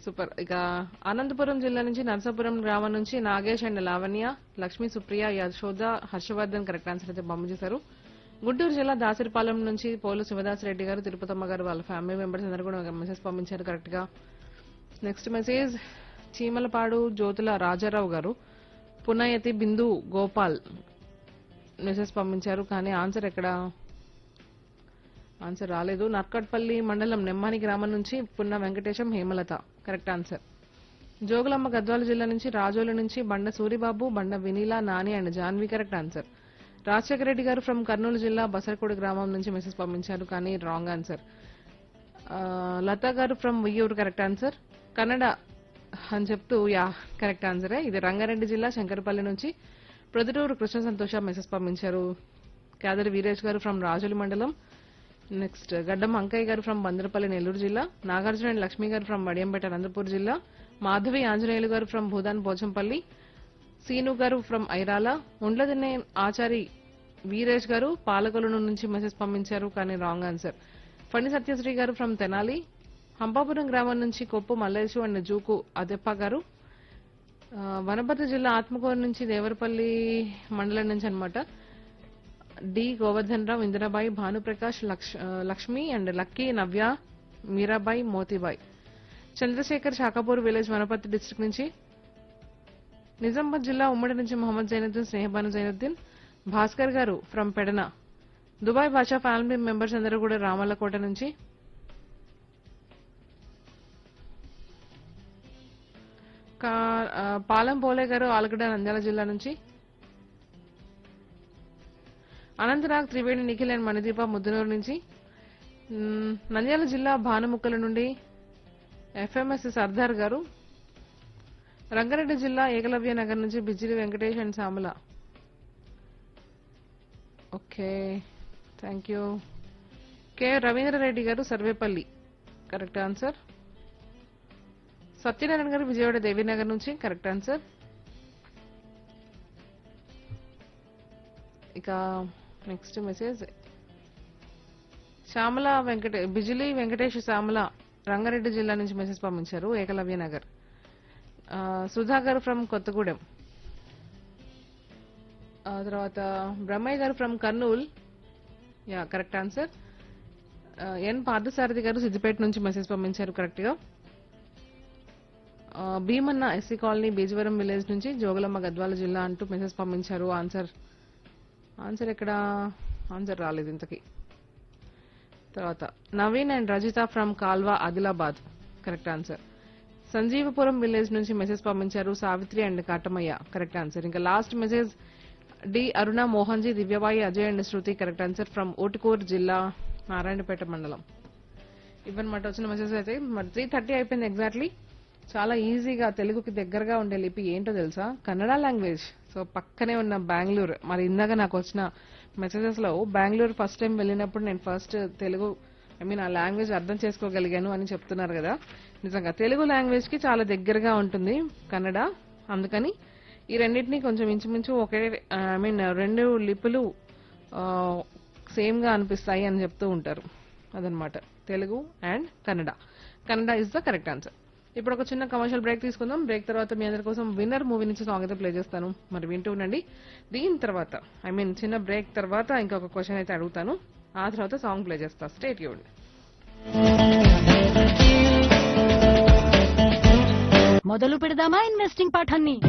super ఇక అనంతపురం జిల్లా నుంచి నరసాపురం గ్రామం నుంచి Nagesh and Lavanya Lakshmi Supriya Yashoda Harshavardhan correct answer అయితే పంపించేశారు గుంటూరు జిల్లా దాసరిపాలెం నుంచి పోలు శివదాస్ రెడ్డి గారు తిరుపతమ్మ గారు వాళ్ళ ఫ్యామిలీ మెంబర్స్ అందరూ కూడా మెసేజ్ పంపించారు కరెక్ట్ గా నెక్స్ట్ మెసేజ్ చీమలపాడు జ్యోతుల రాజారావు గారు పునయతి బిందు గోపాల్ మెసేజ్ పంపించారు కానీ ఆన్సర్ ఎక్కడ ఆన్సర్ రాలేదు నర్కట్పల్లి మండలం నెమ్మాని గ్రామం నుంచి పున్న వెంకటేశం హేమలత కరెక్ట్ ఆన్సర్ జోగులమ్మ గద్వాల జిల్లా నుంచి రాజోలు నుంచి Banda Suribabu Banda Vineela Nani and Janvi correct answer Rajasekhara Reddy garu from Kurnool జిల్లా బసరకోడి గ్రామం నుంచి మెసేజ్ పంపించారు కానీ రాంగ్ ఆన్సర్ ఆ, Latha garu from Uyyuru correct answer Kannada అని చెప్తూ యా కరెక్ట్ ఆన్సరే ఇది రంగారెడ్డి జిల్లా శంకరపల్లి నుంచి ప్రొద్దుటూరు కృష్ణ సంతోష మెసేజ్ పంపించారు కేదరి వీరేష్ గారు ఫ్రమ్ రాజుల మండలం నెక్స్ట్ గడ్డం అంకయ్య గారు ఫ్రమ్ బందరపల్లి నెల్లూరు జిల్లా నాగార్జున అండ్ లక్ష్మి గారు ఫ్రమ్ వడియంపేట అనంతపూర్ జిల్లా మాధవి ఆంజనేయులు గారు ఫ్రమ్ భూదాన్ పోచంపల్లి సీను గారు ఫ్రమ్ ఐరాల ఉండ్లదిన్నే ఆచారి వీరేష్ గారు పాలకొలను నుంచి మెసేజ్ పంపించారు కానీ రాంగ్ ఆన్సర్ ఫణి సత్యశ్రీ గారు ఫ్రమ్ తెనాలి హంపాపురం గ్రామం నుంచి కొప్పు మల్లేశు అండ్ జూకు అదెప్ప గారు ఆ, వనపర్తి జిల్లా ఆత్మకూరు నుంచి దేవరపల్లి మండలం నుంచి అన్నమాట డి గోవర్ధన్ రావు ఇందిరాబాయి భానుప్రకాష్ లక్ష్- ఆ, Lakshmi and Lucky Navya Meerabai Motibai Chandrasekhar Shakapur village Wanaparthy district నుంచి నిజామాబాద్ జిల్లా ఉమ్మడి నుంచి Mohammed Zainuddin Sneha Banu Zainuddin Bhaskar garu from Pedana Dubai Basha family members అందరూ కూడా రామల్లకోట నుంచి కా- ఆ, పాలెం పోలే గారు ఆలగడ్డ నంద్యాల జిల్లా నుంచి అనంతనాగ్ త్రివేణి నిఖిల్ అండ్ మణిదీప ముద్దునూరు నుంచి మ్, నంద్యాల జిల్లా భానుముక్కల నుండి ఎఫ్ఎంఎస్ సర్దార్ గారు రంగారెడ్డి జిల్లా ఏకలవ్య నగర్ నుంచి Bijili Venkatesh and Samala okay thank you K Ravindrareddy garu Sarvepalli correct answer Satyanarayana garu Vijayawada Devinagar నుంచి కరెక్ట్ ఆన్సర్ ఇక నెక్స్ట్ మెసేజ్ శ్యామల వెంకటే బిజిలీ వెంకటేష్ శ్యామల రంగారెడ్డి జిల్లా నుంచి మెసేజ్ పంపించారు ఏకలవ్య నగర్ ఆ, సుధాకర్ ఫ్రమ్ కొత్తగూడెం ఆ తర్వాత Brahmayya garu from Kurnool yeah correct answer N Parthasarathi garu Siddipet నుంచి మెసేజ్ పంపించారు కరెక్ట్ గా ఆ, Bheemanna SC colony Bijavaram village నుంచి జోగులమ్మ గద్వాల జిల్లా అంటూ మెసేజ్ పంపించారు ఆన్సర్ ఆన్సర్ ఎక్కడ ఆన్సర్ రాలేదు ఇంతకీ తర్వాత Naveen and Rajitha from Kalva Adilabad correct answer Sanjeevapuram village నుంచి మెసేజ్ పంపించారు Savitri and Katamayya correct answer ఇంకా last message D Aruna Mohanji Divyabai Ajay and Shruti correct answer from Otukur జిల్లా నారాయణపేట మండలం ఇవన్నమాట వచ్చిన మెసేజ్ అయితే మరి త్రీ థర్టీ అయిపోయింది ఎగ్జాక్ట్లీ చాలా ఈజీగా తెలుగుకి దగ్గరగా ఉండే లిపి ఏంటో తెలుసా కన్నడ లాంగ్వేజ్ సో పక్కనే ఉన్న బెంగళూరు మరి ఇందాక నాకు వచ్చిన మెసేజెస్ లో బెంగళూరు ఫస్ట్ టైం వెళ్ళినప్పుడు నేను first Telugu I mean uh language అర్థం చేసుకోగలిగాను అని చెప్తున్నారు కదా నిజంగా తెలుగు లాంగ్వేజ్ కి చాలా దగ్గరగా ఉంటుంది కన్నడ అందుకని ఈ రెండింటిని కొంచెం ఇంచుమించు ఒకే ఐ మీన్ రెండు లిపులు సేమ్ గా అనిపిస్తాయి అని చెప్తూ ఉంటారు అదనమాట Telugu and Kannada Kannada is the correct answer ఇప్పుడు ఒక చిన్న కమర్షియల్ బ్రేక్ తీసుకుందాం బ్రేక్ తర్వాత మీ అందరి కోసం విన్నర్ మూవీ నుంచి సాంగ్ అయితే ప్లే చేస్తాను మరి వింటూ ఉండండి దీని తర్వాత ఐ మీన్ చిన్న బ్రేక్ తర్వాత ఇంకొక క్వశ్చన్ అయితే అడుగుతాను ఆ తర్వాత సాంగ్ ప్లే చేస్తా స్టేట్ యూడ్ మొదలు పెడదామా ఇన్వెస్టింగ్ పాఠాన్ని